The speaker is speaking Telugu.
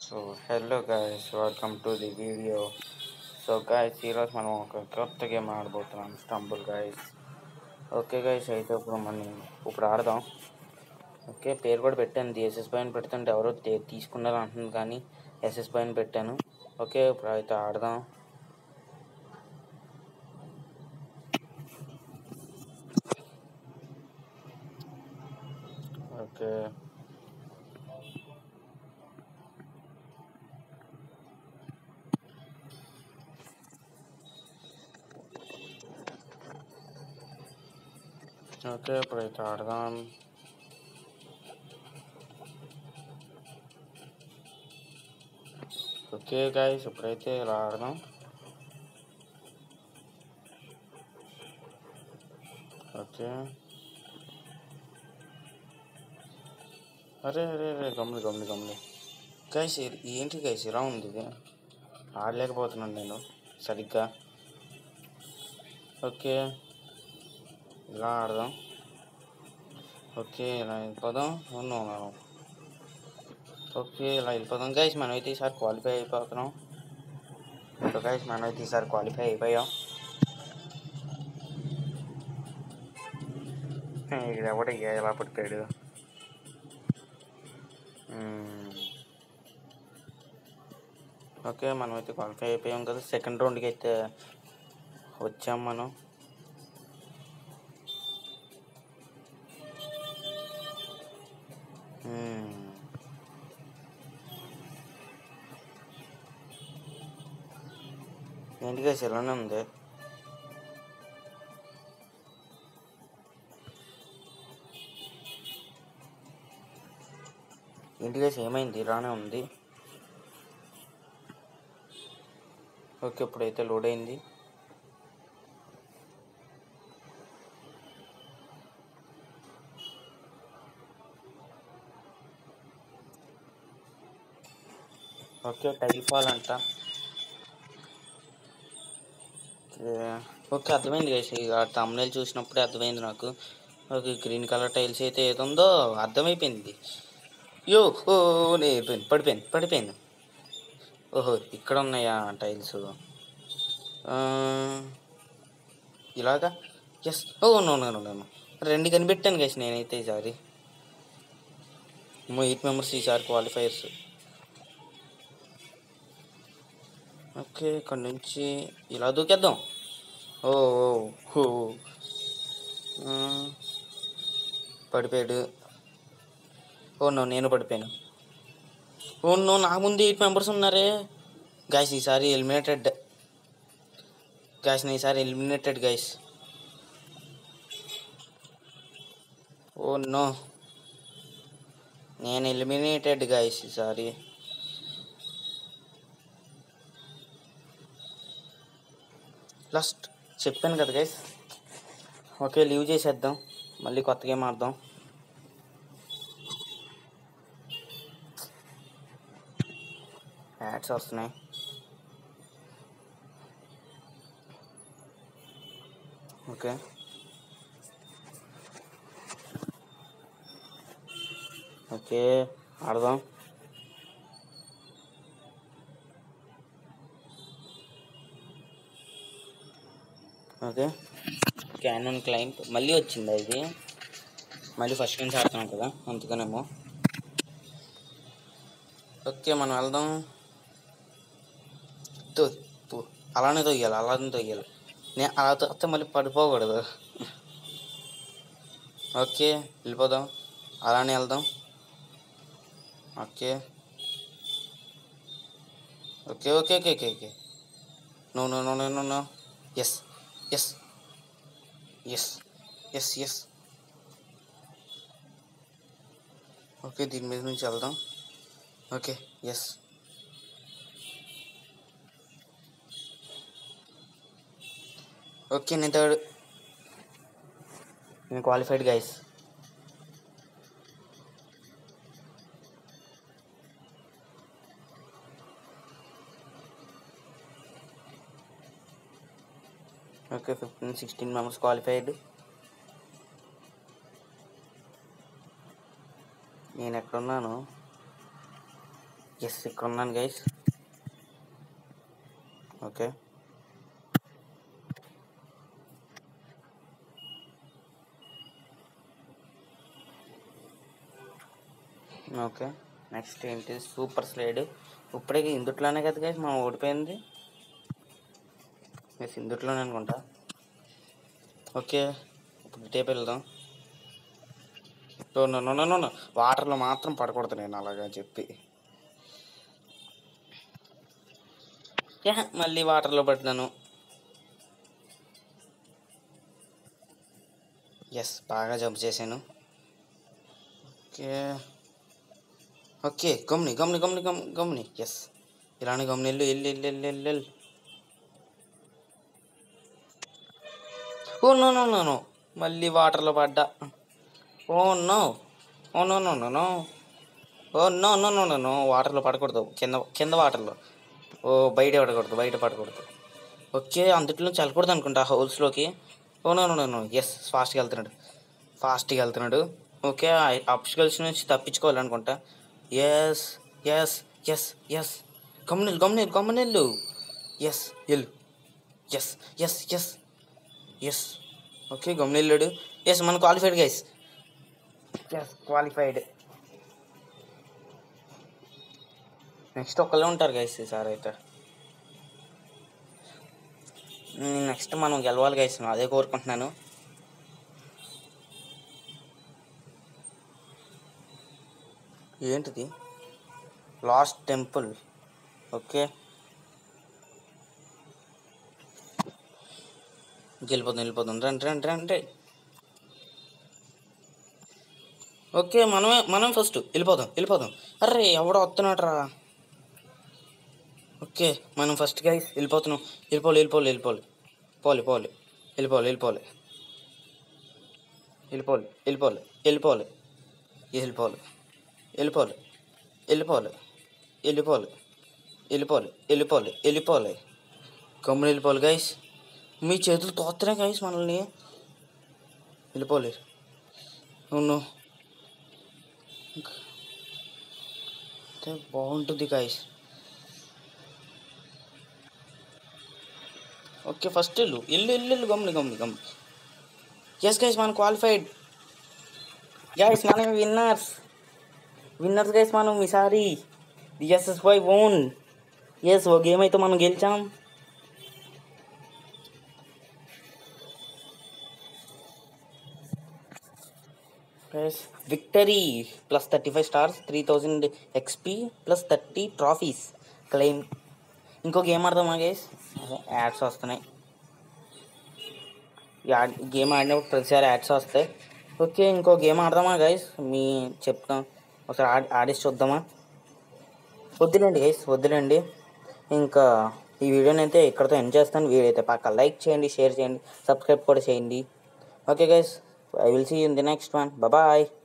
So hello guys welcome to the video so guys ఈరోజు మనం ఒక కొత్త గేమ్ ఆడబోతున్నాం స్టంబుల్ గైస్ ఓకే గైస్ అయితే ఇప్పుడు మనం ఇప్పుడు ఆడదాం ఓకే పేరు కూడా పెట్టాను ఎస్ఎస్ పైన పెడుతుంటే ఎవరో తే- తీసుకున్నారు అంటుంది కానీ ఎస్ఎస్ పైన పెట్టాను ఓకే ఇప్పుడు అయితే ఆడదాం ఓకే ఓకే ఇప్పుడైతే ఆడదాం ఓకే గాయస్ ఇప్పుడైతే ఇలా ఆడదాం ఓకే అరే అరే అరే గమ్ములు గమ్ములు గమ్ములు గైస్ ఏంటి గైస్ ఇలా ఉంది ఇది ఆడలేకపోతున్నాను నేను సరిగ్గా ఓకే ఇలా ఆడదాం ఓకే ఇలా వెళ్ళిపోదాం అవును అవును. ఓకే ఇలా వెళ్ళిపోదాం గైస్ మనం అయితే ఈసారి క్వాలిఫై అయిపోతున్నాం సో గైస్ మనం అయితే ఈసారి క్వాలిఫై అయిపోయాం ఇక్కడ ఎవడ ఎలా పడిపోయాడు మ్మ్. ఓకే మనం అయితే క్వాలిఫై అయిపోయాం కదా సెకండ్ రౌండ్కి అయితే వచ్చాం మనం మ్మ్. ఏంటి గైస్ ఇలానే ఉంది ఏంటి గైస్ ఏమైంది ఇలానే ఉంది ఓకే ఇప్పుడైతే లోడ్ అయింది ఓకే టైల్ ఫాల్ అంట ఓకే ఓకే అర్థమైంది గైస్ ఇక తమ్నేల్ చూసినప్పుడే అర్థమైంది నాకు ఓకే గ్రీన్ కలర్ టైల్స్ అయితే ఏదుందో అర్థమైపోయింది యో ఓ నే అయిపోయింది పడిపోయింది పడిపోయింది ఓహో ఇక్కడ ఉన్నాయా టైల్స్ ఇలాగా yes oh no no no no రెండు కనిపెట్టాను గైస్ నేనైతే ఈసారి ఎయిట్ మెంబర్స్ ఈసారి క్వాలిఫైయర్స్ ఓకే ఇక్కడ నుంచి ఇలా దూకేద్దాం ఓ ఓ ఓ ఆ, పడిపోయాడు ఓ నో నేను పడిపోయాను ఓ నో నా ముందు ఎయిట్ మెంబర్స్ ఉన్నారే గాయస్ ఈసారి ఎలిమినేటెడ్ గాయస్ నేను ఈసారి ఎలిమినేటెడ్ గాయస్ ఓ నో నేను ఎలిమినేటెడ్ గాయస్ ఈసారి లాస్ట్ చెప్పాను కదా గైస్ ఓకే లీవ్ చేసేద్దాం మళ్ళీ కొత్త గేమ్ ఆడదాం యాడ్స్ వస్తున్నాయి ఓకే ఓకే ఆడదాం ఓకే క్యానన్ క్లైంప్ మళ్ళీ వచ్చిందా ఇది మళ్ళీ ఫస్ట్ నుంచి ఆడుతున్నాం కదా అందుకనేమో ఓకే మనం వెళ్దాం తో పో. అలానే తొయ్యాలి అలానే తొయ్యాలి నేను అలా తొక్కితే మళ్ళీ పడిపోకూడదు ఓకే వెళ్ళిపోదాం అలానే వెళ్దాం okay okay okay okay okay okay no no no no no no yes yes yes yes yes okay దీని మీద నుంచి వెళ్దాం ఓకే ఎస్ ఓకే నేను థర్డ్ నేను qualified guys okay fifteen sixteen members qualified నేను ఎక్కడున్నాను ఎస్ ఇక్కడ ఉన్నాను గైస్ ఓకే ఓకే నెక్స్ట్ ఏంటి సూపర్ స్లైడ్ ఇప్పుడే ఇందుట్లోనే కదా గైస్ మనం ఓడిపోయింది ఎస్ ఇందుట్లోనే అనుకుంటా ఓకే ఇప్పుడు టేప్ వెళ్దాం నో నో నో నో వాటర్లో మాత్రం పడకూడదు నేను అలాగా చెప్పి యా, మళ్ళీ వాటర్లో పడ్డాను ఎస్ బాగా జంప్ చేశాను ఓకే ఓకే గమ్ని గమ్ని గమ్ని గమ్ గమ్ని ఎస్ ఇలానే గమ్ని వెళ్ళు వెళ్ళు వెళ్ళు వెళ్ళు వెళ్ళు వెళ్ళు oh no no no no మళ్ళీ వాటర్లో పడ్డా oh no oh no no no no oh no no no no no వాటర్లో పడకూడదు కింద కింద వాటర్లో ఓ బయట పడకూడదు బయట పడకూడదు ఓకే అందుట్లో చల్లకూడదు అనుకుంటా హోల్స్లోకి oh no no no no yes ఫాస్ట్గా వెళ్తున్నాడు ఫాస్ట్గా వెళ్తున్నాడు ఓకే అప్స్కల్స్ నుంచి తప్పించుకోవాలనుకుంటా ఎస్ ఎస్ ఎస్ ఎస్ గమ్నెల్ గమ్నెల్ గమ్నెల్లు ఎస్ ఎల్లు yes yes yes yes okay గమ్నెల్లాడు ఎస్ మన qualified guys yes qualified next ఒకళ్ళే ఉంటారు గైస్ ఈసారి అయితే నెక్స్ట్ మనం గెలవాలి గైస్ నేను అదే కోరుకుంటున్నాను ఏంటిది లాస్ట్ టెంపుల్ ఓకే వెళ్ళిపోతుంది వెళ్ళిపోతుంది రండి రండి రండి ఓకే మనమే మనం ఫస్ట్ వెళ్ళిపోదాం వెళ్ళిపోదాం అరే ఎవడో వస్తున్నాడు రా ఓకే మనం ఫస్ట్ గైస్ వెళ్ళిపోతున్నాం వెళ్ళిపోవాలి వెళ్ళిపోవాలి వెళ్ళిపోవాలి పోలి పోలి వెళ్ళిపోవాలి వెళ్ళిపోవాలి వెళ్ళిపోవాలి వెళ్ళిపోవాలి వెళ్ళిపోవాలి వెళ్ళిపోవాలి వెళ్ళిపోవాలి వెళ్ళిపోవాలి వెళ్ళిపోవాలి వెళ్ళిపోవాలి వెళ్ళిపోవాలి వెళ్ళిపోవాలి గమ్మున వెళ్ళిపోవాలి గైస్ మీ చేతులు తోస్తున్నాయి గైస్ మనల్ని వెళ్ళిపోలే అవును బాగుంటుంది గైస్ ఓకే ఫస్ట్ వెళ్ళు వెళ్ళు వెళ్ళు వెళ్ళు గమ్ముని గమ్ముని గమ్ముని ఎస్ గైస్ మనం క్వాలిఫైడ్ గైస్ మనం విన్నర్స్ విన్నర్స్ గైస్ మనం ఈసారి ఎస్ఎస్ బై ఓన్ ఎస్ ఓ గేమ్ అయితే మనం గెలిచాం plus victory plus thirty five stars three thousand XP plus thirty trophies claim ఇంకో గేమ్ ఆడదామా గేస్ యాడ్స్ వస్తున్నాయి యాడ్ గేమ్ ఆడినప్పుడు ప్రతిసారి యాడ్స్ వస్తాయి ఓకే ఇంకో గేమ్ ఆడదామా గైస్ మీ చెప్తాం ఒకసారి ఆడి ఆడేసి చూద్దామా వద్దులేండి గైస్ వద్దులేండి ఇంకా ఈ వీడియోని అయితే ఇక్కడతో ఎండ్ చేస్తాను వీడియో అయితే పక్క లైక్ చేయండి షేర్ చేయండి సబ్స్క్రైబ్ కూడా చేయండి okay guys I will see in the next one bye